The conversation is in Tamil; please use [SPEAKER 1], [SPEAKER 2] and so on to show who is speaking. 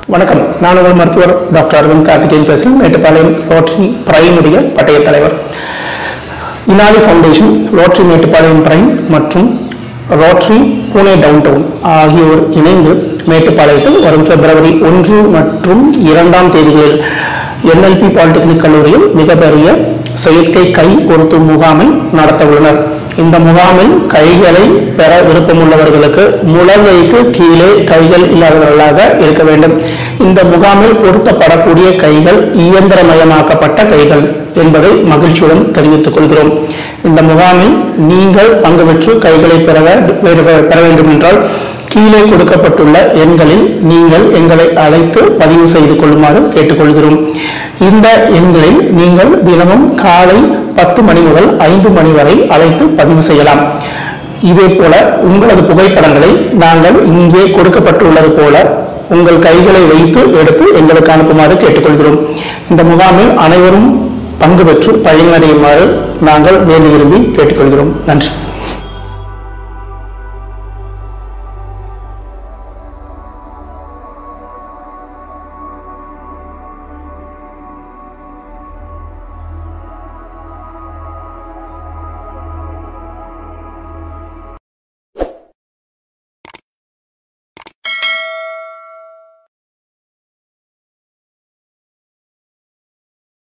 [SPEAKER 1] வணக்கம் நான் உங்கள் மருத்துவர் டாக்டர் அரவிந்த் கார்த்திகேயன் பேசுகிறேன் மேட்டுப்பாளையம் ரோட்டரி பிரைமுடைய பட்டய தலைவர் Inali foundation Rotary Mettupalayam prime மற்றும் ரோட்டரி பூனே டவுன் டவுன் ஆகியோர் இணைந்து மேட்டுப்பாளையத்தில் வரும் பிப்ரவரி ஒன்று மற்றும் இரண்டாம் தேதிகளில் என்எல்பி பாலிடெக்னிக் கல்லூரியில் மிகப்பெரிய செயற்கை கை பொருத்தும் முகாமை நடத்த உள்ளனர் இந்த முகாமில் கைகளை பெற விருப்பமுள்ளவர்களுக்கு முழங்கைக்கு கீழே கைகள் இல்லாதவர்களாக இருக்க வேண்டும் இந்த முகாமில் பொருத்தப்படக்கூடிய கைகள் இயந்திரமயமாக்கப்பட்ட கைகள் என்பதை மகிழ்ச்சியுடன் தெரிவித்துக் கொள்கிறோம் இந்த முகாமில் நீங்கள் பங்கு பெற்று கைகளை பெற வே- பெற வேண்டும் என்றால் கீழே கொடுக்கப்பட்டுள்ள எண்களில் நீங்கள் எங்களை அழைத்து பதிவு செய்து கொள்ளுமாறு கேட்டுக்கொள்கிறோம் இந்த எண்களில் நீங்கள் தினமும் காலை பத்து மணி முதல் ஐந்து மணி வரை அழைத்து பதிவு செய்யலாம் இதே போல உங்களது புகைப்படங்களை நாங்கள் இங்கே கொடுக்கப்பட்டுள்ளது போல உங்கள் கைகளை வைத்து எடுத்து எங்களுக்கு அனுப்புமாறு கேட்டுக்கொள்கிறோம் இந்த முகாமில் அனைவரும் பங்கு பெற்று பயனடையுமாறு நாங்கள் வேண்டி விரும்பி கேட்டுக்கொள்கிறோம் நன்றி